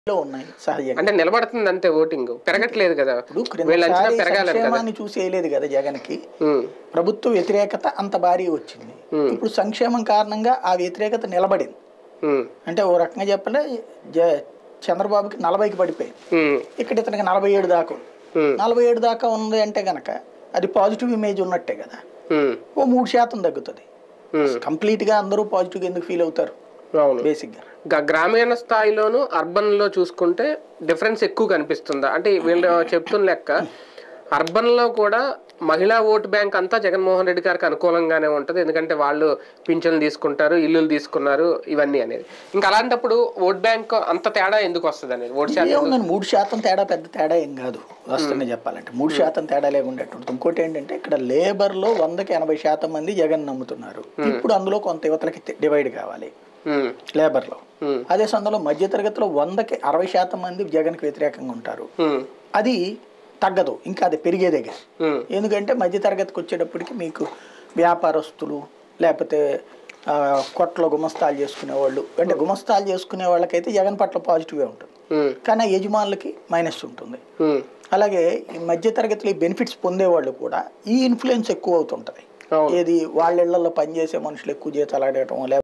లో ఉన్నాయి సహజంగా అంటే నిలబడుతుంది అంతే ఓటింగ్ పెరగట్లేదు కదా ఇప్పుడు వీళ్ళ అంచనా క్రిందసారి పెరగాలి కదా సంక్షేమాన్ని చూసి వేయలేదు కదా జగన్ కి ఉమ్, ప్రభుత్వ వ్యతిరేకత అంత భారీ వచ్చింది Hmm. ఇప్పుడు సంక్షేమం కారణంగా ఆ వ్యతిరేకత నిలబడింది ఉమ్, అంటే ఓ రకంగా చెప్పంటే జ చంద్రబాబుకి నలభైకి పడిపోయింది ఉమ్, ఇక్కడ ఇతనికి నలభై ఏడు దాకా ఉంది. ఉమ్, నలభై ఏడు దాకా ఉంది అంటే గనక అది పాజిటివ్ ఇమేజ్ ఉన్నట్టే కదా ఉమ్, ఓ మూడు శాతం తగ్గుతుంది ఉమ్, కంప్లీట్ గా అందరూ పాజిటివ్గా ఎందుకు ఫీల్ అవుతారు అవును బేసిక్ గా గ- గ్రామీణ స్థాయిలోను అర్బన్ లో చూసుకుంటే డిఫరెన్స్ ఎక్కువ కనిపిస్తుందా అంటే వీళ్ళు చెప్తున్న లెక్క అర్బన్ లో కూడా మహిళా ఓటు బ్యాంక్ అంతా జగన్మోహన్ రెడ్డి గారికి అనుకూలంగానే ఉంటది ఎందుకంటే వాళ్ళు పింఛన్లు తీసుకుంటారు ఇల్లులు తీసుకున్నారు ఇవన్నీ అనేది ఇంకా అలాంటప్పుడు ఓట్ బ్యాంక్ అంత తేడా ఎందుకు వస్తుంది అనేది ఓటు శాతం ఏముందని మూడు శాతం తేడా పెద్ద తేడా ఏం కాదు వస్తుంది చెప్పాలంటే మూడు శాతం తేడా లేకుండా ఉంటుంది ఇంకోటి ఏంటంటే ఇక్కడ లేబర్ లో వందకి ఎనభై శాతం మంది జగన్ నమ్ముతున్నారు ఇప్పుడు అందులో కొంత యువతలకి డివైడ్ కావాలి ఉమ్, లేబర్ లో ఉమ్, అదే సమయంలో మధ్యతరగతిలో వందకి అరవై శాతం మంది జగన్కి వ్యతిరేకంగా ఉంటారు ఉమ్, అది తగ్గదు ఇంకా అది పెరిగేదేగా ఉమ్, ఎందుకంటే మధ్యతరగతికి వచ్చేటప్పటికి మీకు వ్యాపారస్తులు లేకపోతే ఆ, కొట్లో గుమస్తాలు చేసుకునే వాళ్ళు అంటే గుమస్తాలు చేసుకునే వాళ్ళకైతే జగన్ పట్ల పాజిటివ్గా ఉంటుంది ఉమ్, కానీ ఆ యజమానులకి మైనస్ ఉంటుంది ఉమ్, అలాగే ఈ మధ్యతరగతిలో ఈ బెనిఫిట్స్ పొందేవాళ్ళు కూడా ఈ ఇన్ఫ్లుయెన్స్ ఎక్కువ అవుతుంటుంది అవును ఏది వాళ్ళ ఇళ్లలో పనిచేసే మనుషులు ఎక్కువ జీతాలు అడగటం లేకపోతే